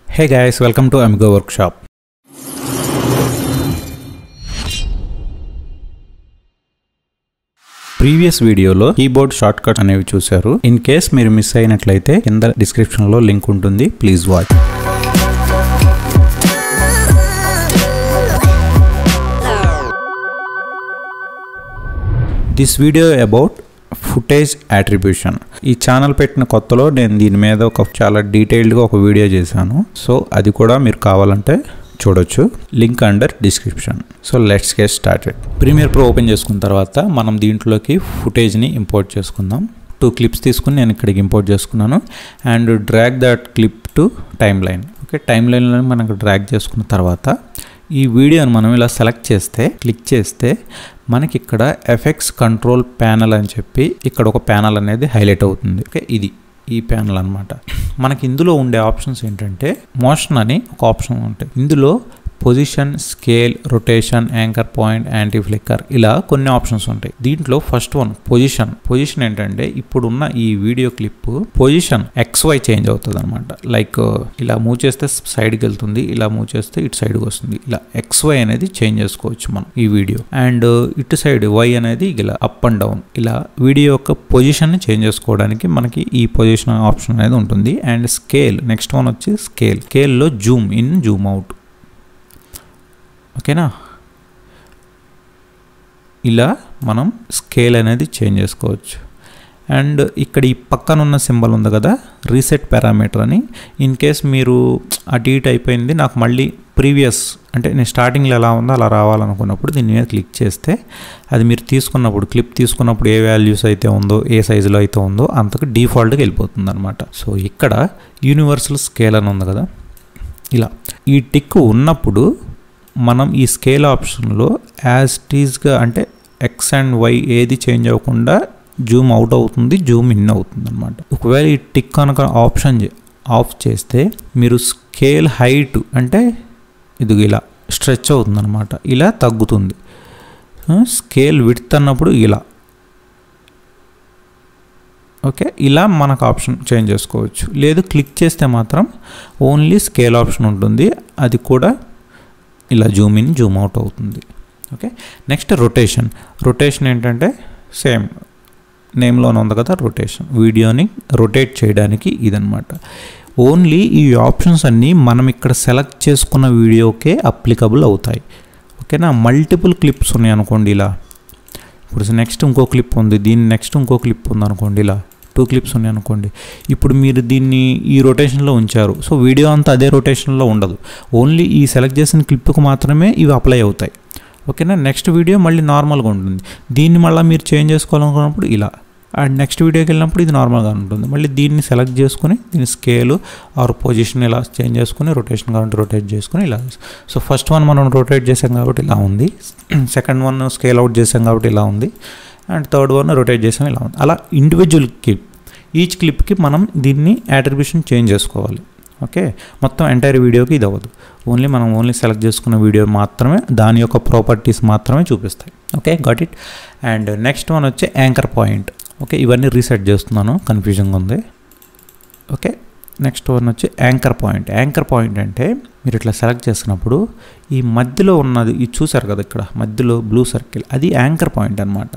Hey guys, welcome to Amigo Workshop. Previous వీడియోలో keyboard shortcut అనేవి చూశారు in case మీరు మిస్ అయినట్లయితే కింద డిస్క్రిప్షన్లో లింక్ ఉంటుంది please watch this video about footage attribution ఈ ఛానల్ పెట్టిన కొత్తలో నేను దీని మీద ఒక చాలా డీటెయిల్డ్గా ఒక వీడియో చేశాను సో అది కూడా మీరు కావాలంటే చూడొచ్చు link under description so let's get started premiere pro open చేసుకున్న తర్వాత మనం దీంట్లోకి ఫుటేజ్ని ఇంపోర్ట్ చేసుకుందాం టూ క్లిప్స్ తీసుకుని నేను ఇక్కడికి ఇంపోర్ట్ చేసుకున్నాను and drag that clip to timeline okay టైమ్ లైన్లో మనకు డ్రాగ్ చేసుకున్న తర్వాత ఈ వీడియోని మనం ఇలా సెలెక్ట్ చేస్తే క్లిక్ చేస్తే మనకి ఇక్కడ ఎఫెక్ట్స్ కంట్రోల్ ప్యానల్ అని చెప్పి ఇక్కడ ఒక ప్యానల్ అనేది హైలైట్ అవుతుంది ఓకే ఇది ఈ ప్యానల్ అనమాట మనకి ఇందులో ఉండే ఆప్షన్స్ ఏంటంటే మోషన్ అని ఒక ఆప్షన్ ఉంటాయి ఇందులో position scale rotation anchor point anti flicker ఇలా కొన్ని ఆప్షన్స్ ఉంటాయి దీంట్లో ఫస్ట్ వన్ పొజిషన్ పొజిషన్ ఏంటంటే ఇప్పుడున్న ఈ video clip position X Y change అవుతుంది అనమాట లైక్ ఇలా మూవ్ చేస్తే సైడ్కి వెళ్తుంది ఇలా మూవ్ చేస్తే ఇటు సైడ్కి వస్తుంది ఇలా ఎక్స్ వై అనేది చేంజ్ చేసుకోవచ్చు మనం ఈ వీడియో అండ్ ఇటు సైడ్ వై అనేది ఇలా అప్ అండ్ డౌన్ ఇలా వీడియో యొక్క పొజిషన్ చేంజ్ చేసుకోవడానికి మనకి ఈ పొజిషన్ ఆప్షన్ అనేది ఉంటుంది అండ్ స్కేల్ నెక్స్ట్ వన్ వచ్చి స్కేల్ స్కేల్లో జూమ్ ఇన్ జూమ్ అవుట్ ఓకేనా ఇలా మనం స్కేల్ అనేది చేంజ్ చేసుకోవచ్చు అండ్ ఇక్కడ ఈ పక్కన ఉన్న సింబల్ ఉంది కదా రీసెట్ పారామీటర్ అని ఇన్ కేస్ మీరు అటు ఇటు అయిపోయింది నాకు మళ్ళీ ప్రీవియస్ అంటే నేను స్టార్టింగ్లో ఎలా ఉందో అలా రావాలనుకున్నప్పుడు దీని మీద క్లిక్ చేస్తే అది మీరు తీసుకున్నప్పుడు క్లిప్ తీసుకున్నప్పుడు ఏ వాల్యూస్ అయితే ఉందో ఏ సైజులో అయితే ఉందో అంతకు డిఫాల్ట్గా వెళ్ళిపోతుంది అనమాట సో ఇక్కడ యూనివర్సల్ స్కేల్ అని ఉంది కదా ఇలా ఈ టిక్ ఉన్నప్పుడు మనం ఈ స్కేల్ ఆప్షన్లో యాజ్ టీజ్గా అంటే ఎక్స్ అండ్ వై ఏది చేంజ్ అవ్వకుండా జూమ్ అవుట్ అవుతుంది జూమ్ ఇన్ అవుతుంది అనమాట ఒకవేళ ఈ టిక్ కనుక ఆప్షన్ ఆఫ్ చేస్తే మీరు స్కేల్ హైట్ అంటే ఇది ఇలా స్ట్రెచ్ అవుతుంది అనమాట ఇలా తగ్గుతుంది స్కేల్ విడ్త్ అన్నప్పుడు ఇలా ఓకే ఇలా మనకు ఆప్షన్ చేంజ్ చేసుకోవచ్చు లేదు క్లిక్ చేస్తే మాత్రం ఓన్లీ స్కేల్ ఆప్షన్ ఉంటుంది అది కూడా ఇలా జూమ్ ఇన్ జూమ్ అవుట్ అవుతుంది ఓకే నెక్స్ట్ రొటేషన్ రొటేషన్ ఏంటంటే సేమ్ నేమ్లోనే ఉంది కదా రొటేషన్ వీడియోని రొటేట్ చేయడానికి ఇదనమాట ఓన్లీ ఈ ఆప్షన్స్ అన్నీ మనం ఇక్కడ సెలెక్ట్ చేసుకున్న వీడియోకే అప్లికబుల్ అవుతాయి ఓకేనా మల్టిపుల్ క్లిప్స్ ఉన్నాయి అనుకోండి ఇలా ఇప్పుడు నెక్స్ట్ ఇంకో క్లిప్ ఉంది దీని నెక్స్ట్ ఇంకో క్లిప్ ఉంది అనుకోండి ఇలా టూ క్లిప్స్ ఉన్నాయి అనుకోండి ఇప్పుడు మీరు దీన్ని ఈ రొటేషన్లో ఉంచారు సో వీడియో అంతా అదే రొటేషన్లో ఉండదు ఓన్లీ ఈ సెలెక్ట్ చేసిన క్లిప్కి మాత్రమే ఇవి అప్లై అవుతాయి ఓకేనా నెక్స్ట్ వీడియో మళ్ళీ నార్మల్గా ఉంటుంది దీన్ని మళ్ళీ మీరు చేంజ్ చేసుకోవాలనుకున్నప్పుడు ఇలా అండ్ నెక్స్ట్ వీడియోకి వెళ్ళినప్పుడు ఇది నార్మల్గా ఉంటుంది మళ్ళీ దీన్ని సెలెక్ట్ చేసుకుని దీని స్కేలు ఆర్ పొజిషన్ ఇలా చేంజ్ చేసుకుని రొటేషన్ కాబట్టి రొటేట్ చేసుకుని ఇలా సో ఫస్ట్ వన్ మనం రొటేట్ చేసాం కాబట్టి ఇలా ఉంది సెకండ్ వన్ స్కేల్ అవుట్ చేసాం కాబట్టి ఇలా ఉంది అండ్ థర్డ్ వన్ రొటేట్ చేసాం ఇలా ఉంది అలా ఇండివిజువల్ క్లిప్ ఈచ్ క్లిప్కి మనం దీన్ని యాట్రిబ్యూషన్ చేంజ్ చేసుకోవాలి ఓకే మొత్తం ఎంటైర్ వీడియోకి ఇది అవ్వదు ఓన్లీ మనం ఓన్లీ సెలెక్ట్ చేసుకున్న వీడియో మాత్రమే దాని యొక్క ప్రాపర్టీస్ మాత్రమే చూపిస్తాయి okay got it and next one వచ్చి యాంకర్ పాయింట్ ఓకే ఇవన్నీ రీసెట్ చేస్తున్నాను కన్ఫ్యూజన్గా ఉంది ఓకే నెక్స్ట్ వన్ వచ్చి యాంకర్ పాయింట్ యాంకర్ పాయింట్ అంటే మీరు ఇట్లా సెలెక్ట్ చేసినప్పుడు ఈ మధ్యలో ఉన్నది ఇది చూసారు కదా ఇక్కడ మధ్యలో బ్లూ సర్కిల్ అది యాంకర్ పాయింట్ అనమాట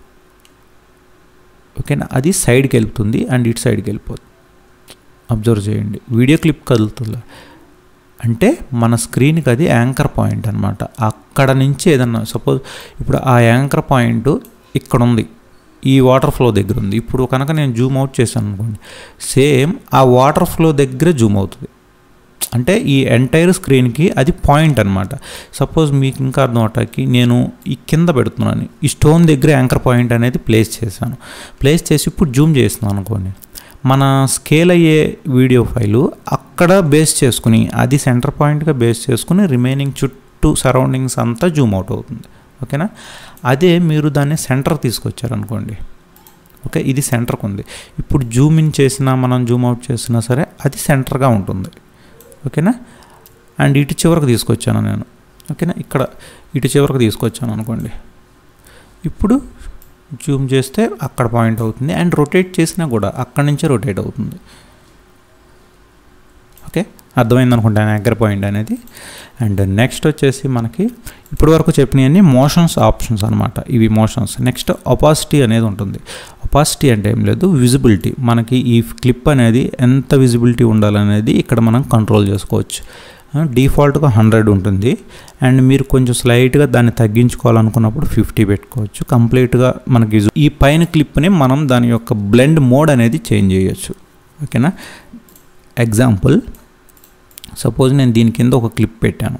ఓకేనా అది సైడ్కి వెళ్తుంది అండ్ ఇటు సైడ్కి వెళ్ళిపోతుంది అబ్జర్వ్ చేయండి వీడియో క్లిప్ కదులుతుంది అంటే మన స్క్రీన్కి అది యాంకర్ పాయింట్ అనమాట అక్కడ నుంచి ఏదన్నా సపోజ్ ఇప్పుడు ఆ యాంకర్ పాయింట్ ఇక్కడ ఉంది ఈ వాటర్ ఫ్లో దగ్గర ఉంది ఇప్పుడు కనుక నేను జూమ్ అవుట్ చేశాను అనుకోండి సేమ్ ఆ వాటర్ ఫ్లో దగ్గర జూమ్ అవుతుంది అంటే ఈ ఎంటైర్ స్క్రీన్కి అది పాయింట్ అనమాట సపోజ్ మీకు ఇంకా అర్థం అవటానికి నేను ఈ కింద పెడుతున్నాను ఈ స్టోన్ దగ్గర యాంకర్ పాయింట్ అనేది ప్లేస్ చేశాను ప్లేస్ చేసి ఇప్పుడు జూమ్ చేస్తున్నాను అనుకోండి మన స్కేల్ అయ్యే వీడియో ఫైలు అక్కడ బేస్ చేసుకుని అది సెంటర్ పాయింట్గా బేస్ చేసుకుని రిమైనింగ్ చుట్టూ సరౌండింగ్స్ అంతా జూమ్ అవుట్ అవుతుంది ఓకేనా అదే మీరు దాన్ని సెంటర్ తీసుకొచ్చారనుకోండి ఓకే ఇది సెంటర్కి ఉంది ఇప్పుడు జూమ్ ఇన్ చేసినా మనం జూమ్ అవుట్ చేసినా సరే అది సెంటర్గా ఉంటుంది ఓకేనా అండ్ ఇటు చివరికి తీసుకొచ్చాను నేను ఓకేనా ఇక్కడ ఇటు చివరికి తీసుకొచ్చాను అనుకోండి ఇప్పుడు జూమ్ చేస్తే అక్కడ పాయింట్ అవుతుంది అండ్ రొటేట్ చేసినా కూడా అక్కడి నుంచే రొటేట్ అవుతుంది ఓకే అర్థమైంది అనుకుంటాను యాంకర్ పాయింట్ అనేది అండ్ నెక్స్ట్ వచ్చేసి మనకి ఇప్పటి వరకు చెప్పినవన్నీ మోషన్స్ ఆప్షన్స్ అనమాట ఇవి మోషన్స్ నెక్స్ట్ ఒపాసిటీ అనేది ఉంటుంది ఒపాసిటీ అంటే ఏం లేదు విజిబిలిటీ మనకి ఈ క్లిప్ అనేది ఎంత విజిబిలిటీ ఉండాలనేది ఇక్కడ మనం కంట్రోల్ చేసుకోవచ్చు డిఫాల్ట్గా హండ్రెడ్ ఉంటుంది అండ్ మీరు కొంచెం స్లైట్గా దాన్ని తగ్గించుకోవాలనుకున్నప్పుడు ఫిఫ్టీ పెట్టుకోవచ్చు కంప్లీట్గా మనకి ఈ పైన క్లిప్ని మనం దాని యొక్క బ్లెండ్ మోడ్ అనేది చేంజ్ చేయొచ్చు ఓకేనా ఎగ్జాంపుల్ సపోజ్ నేను దీని కింద ఒక క్లిప్ పెట్టాను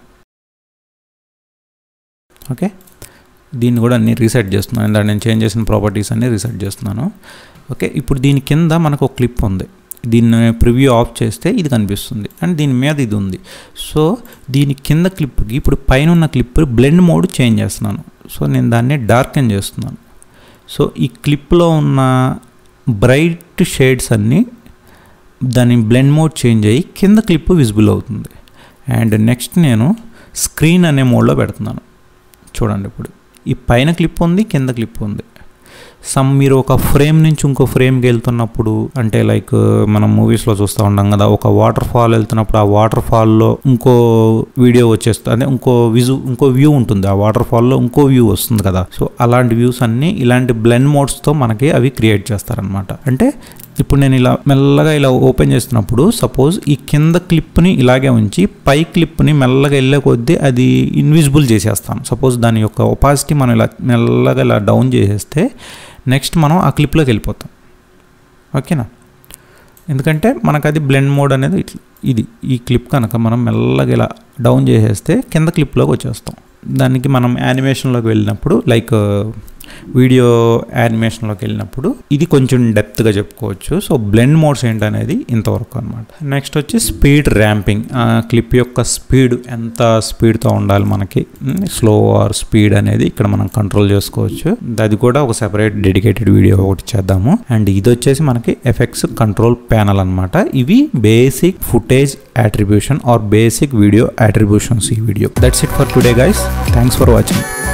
ఓకే దీన్ని కూడా అన్ని రీసెట్ చేస్తున్నాను ఇందాక నేను చేంజ్ చేసిన ప్రాపర్టీస్ అన్ని రీసెట్ చేస్తున్నాను ఓకే ఇప్పుడు దీని కింద మనకు ఒక క్లిప్ ఉంది దీన్ని ప్రివ్యూ ఆఫ్ చేస్తే ఇది కనిపిస్తుంది అండ్ దీని మీద ఇది ఉంది సో దీని కింద క్లిప్కి ఇప్పుడు పైన ఉన్న క్లిప్ బ్లెండ్ మోడ్ చేంజ్ చేస్తున్నాను సో నేను దాన్ని డార్కెన్ చేస్తున్నాను సో ఈ క్లిప్లో ఉన్న బ్రైట్ షేడ్స్ అన్నీ దాని బ్లెండ్ మోడ్ చేంజ్ అయ్యి కింద క్లిప్ విజిబుల్ అవుతుంది అండ్ నెక్స్ట్ నేను స్క్రీన్ అనే మోడ్లో పెడుతున్నాను చూడండి ఇప్పుడు ఈ పైన క్లిప్ ఉంది కింద క్లిప్ ఉంది సమ్ మీరు ఒక ఫ్రేమ్ నుంచి ఇంకో ఫ్రేమ్కి వెళ్తున్నప్పుడు అంటే లైక్ మనం మూవీస్లో చూస్తూ ఉంటాం కదా ఒక వాటర్ ఫాల్ వెళ్తున్నప్పుడు ఆ వాటర్ ఫాల్లో ఇంకో వీడియో వచ్చేస్తుంది అంటే ఇంకో విజు ఇంకో వ్యూ ఉంటుంది ఆ వాటర్ ఫాల్లో ఇంకో వ్యూ వస్తుంది కదా సో అలాంటి వ్యూస్ అన్నీ ఇలాంటి బ్లెండ్ మోడ్స్తో మనకి అవి క్రియేట్ చేస్తారనమాట అంటే ఇప్పుడు నేను ఇలా మెల్లగా ఇలా ఓపెన్ చేస్తున్నప్పుడు సపోజ్ ఈ కింద క్లిప్ని ఇలాగే ఉంచి పై క్లిప్ని మెల్లగా వెళ్ళే కొద్దీ అది ఇన్విజిబుల్ చేసేస్తాను సపోజ్ దాని యొక్క ఒపాసిటీ మనం ఇలా మెల్లగా ఇలా డౌన్ చేసేస్తే నెక్స్ట్ మనం ఆ క్లిప్లోకి వెళ్ళిపోతాం ఓకేనా ఎందుకంటే మనకు అది బ్లెండ్ మోడ్ అనేది ఇట్లా ఇది ఈ క్లిప్ కనుక మనం మెల్లగా ఇలా డౌన్ చేసేస్తే కింద క్లిప్లోకి వచ్చేస్తాం దానికి మనం యానిమేషన్లోకి వెళ్ళినప్పుడు లైక్ వీడియో యానిమేషన్లోకి వెళ్ళినప్పుడు ఇది కొంచెం డెప్త్గా చెప్పుకోవచ్చు సో బ్లెండ్ మోడ్స్ ఏంటనేది ఇంతవరకు అనమాట నెక్స్ట్ వచ్చి స్పీడ్ ర్యాంపింగ్ క్లిప్ యొక్క స్పీడ్ ఎంత స్పీడ్తో ఉండాలి మనకి స్లో ఆర్ స్పీడ్ అనేది ఇక్కడ మనం కంట్రోల్ చేసుకోవచ్చు అది కూడా ఒక సెపరేట్ డెడికేటెడ్ వీడియో ఒకటి చేద్దాము అండ్ ఇది వచ్చేసి మనకి ఎఫెక్ట్స్ కంట్రోల్ ప్యానల్ అనమాట ఇవి basic footage attribution or basic video attributions ఈ video that's it for today guys thanks for watching